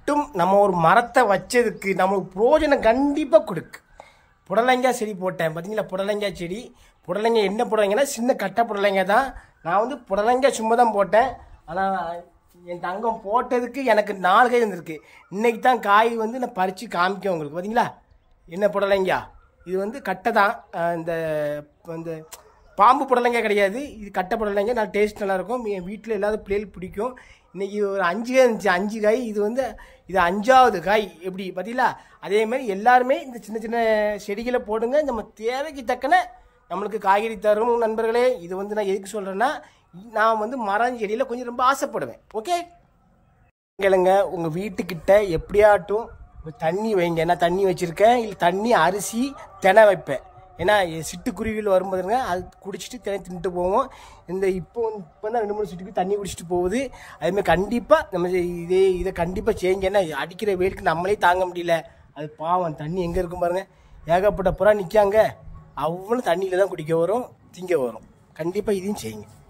மட்டும் நம்ம ஒரு மரத்தை வச்சதுக்கு நம்மளுக்கு பிரயோஜனம் கண்டிப்பாக கொடுக்கு புடலங்காய் செடி போட்டேன் பார்த்தீங்களா புடலங்காய் செடி புடலங்காய் என்ன புடலங்காய்னா சின்ன கட்டை புடலங்காய் தான் நான் வந்து புடலங்காய் சும்மா தான் போட்டேன் ஆனால் என் தங்கம் போட்டதுக்கு எனக்கு நாலு காய் வந்திருக்கு இன்னைக்கு தான் காய் வந்து நான் பறித்து காமிக்கேன் உங்களுக்கு பார்த்தீங்களா என்ன புடலங்கா இது வந்து கட்டை தான் அஹ் இந்த இந்த பாம்பு புடலங்காய் கிடையாது இது கட்டை புடலங்காய் நல்லா டேஸ்ட் நல்லாயிருக்கும் என் வீட்டில் எல்லாரும் பிள்ளைகளுக்கு பிடிக்கும் இன்றைக்கி ஒரு அஞ்சு காய் இருந்துச்சு அஞ்சு காய் இது வந்து இது அஞ்சாவது காய் எப்படி பார்த்தீங்களா அதே மாதிரி எல்லாருமே இந்த சின்ன சின்ன செடிகளை போடுங்க நம்ம தேவைக்கு தக்கன நம்மளுக்கு காய்கறி தரும் நண்பர்களே இது வந்து நான் எதுக்கு சொல்கிறேன்னா நான் வந்து மரம் செடியில் கொஞ்சம் ரொம்ப ஆசைப்படுவேன் ஓகே கேளுங்க உங்கள் வீட்டுக்கிட்ட எப்படியாட்டும் ஒரு தண்ணி வைங்க நான் தண்ணி வச்சுருக்கேன் இல்லை தண்ணி அரிசி தினை வைப்பேன் ஏன்னா எ- சிட்டுக்குருவிகள் வரும்போதுங்க அது குடிச்சிட்டு தினை தின்ட்டு போவோம் இந்த இப்போ இப்போ தான் ரெண்டு மூணு சிட்டுக்கு தண்ணி குடிச்சிட்டு போகுது அதுமாதிரி கண்டிப்பாக நம்ம இதை- இதே இதை கண்டிப்பாக செய்யுங்க ஏன்னா அடிக்கிற வெயிலுக்கு நம்மளே தாங்க முடியல அது பாவம் தண்ணி எங்கே இருக்கும் பாருங்க ஏகப்பட்ட புறா நிற்காங்க அவ்வளோ தண்ணியில் தான் குடிக்க வரும் திங்க வரும் கண்டிப்பாக இதையும் செய்யுங்க